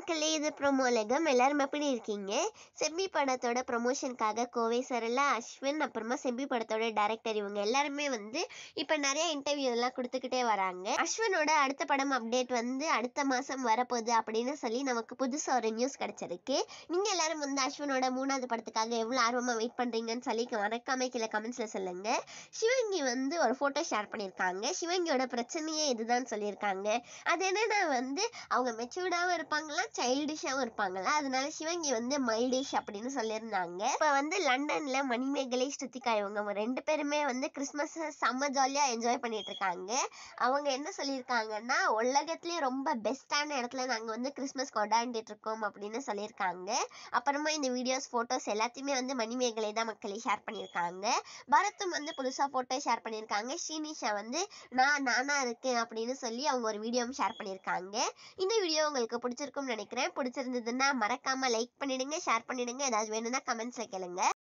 மக்களே இது ப்ரொமோலகம் எல்லாரும் எப்படி இருக்கீங்க செம்பி படத்தோட ப்ரொமோஷனுக்காக கோவை சரளா அஸ்வின் அப்புறமா செம்பி படத்தோட டைரக்டர் இவங்க எல்லாருமே வந்து இப்போ நிறைய இன்டர்வியூ எல்லாம் கொடுத்துக்கிட்டே வராங்க அஸ்வினோட அடுத்த படம் அப்டேட் வந்து அடுத்த மாதம் வரப்போகுது அப்படின்னு சொல்லி நமக்கு புதுசாக ஒரு நியூஸ் கிடைச்சிருக்கு நீங்கள் எல்லாரும் வந்து அஸ்வினோட மூணாவது படத்துக்காக எவ்வளோ ஆர்வமாக வெயிட் பண்ணுறீங்கன்னு சொல்லி மறக்காம கீழே கமெண்ட்ஸில் சொல்லுங்க சிவங்கி வந்து ஒரு ஃபோட்டோ ஷேர் பண்ணியிருக்காங்க சிவங்கியோட பிரச்சனையே இதுதான் சொல்லியிருக்காங்க அது என்னன்னா வந்து அவங்க மெச்சூர்டாகவும் இருப்பாங்களா சைல்டிஷாகவும் இருப்பாங்களா அதனால சிவங்கி வந்து மைல்டிஷ் அப்படின்னு சொல்லியிருந்தாங்க இப்போ வந்து லண்டன்ல மணிமேகலை ஸ்ருதிகா இவங்க ரெண்டு பேருமே வந்து கிறிஸ்மஸ் செம்ம ஜாலியாக என்ஜாய் பண்ணிட்டு இருக்காங்க அவங்க என்ன சொல்லியிருக்காங்கன்னா உலகத்துலேயே ரொம்ப பெஸ்ட்டான இடத்துல நாங்கள் வந்து கிறிஸ்மஸ் கொண்டாடிட்டு இருக்கோம் அப்படின்னு சொல்லியிருக்காங்க அப்புறமா இந்த வீடியோஸ் ஃபோட்டோஸ் எல்லாத்தையுமே வந்து மணிமேகலை தான் மக்களை ஷேர் பண்ணியிருக்காங்க பரத்தும் வந்து புதுசாக ஃபோட்டோ ஷேர் பண்ணியிருக்காங்க ஸ்ரீனிஷா வந்து நான் நானா இருக்கேன் அப்படின்னு சொல்லி அவங்க ஒரு வீடியோவும் ஷேர் பண்ணியிருக்காங்க இந்த வீடியோ உங்களுக்கு பிடிச்சிருக்கும்னு நினைக்கிறேன் பிடிச்சிருந்ததுன்னா மறக்காம லைக் பண்ணிடுங்க ஷேர் பண்ணிடுங்க ஏதாவது வேணும்னா கமெண்ட்ஸ்ல கேளுங்க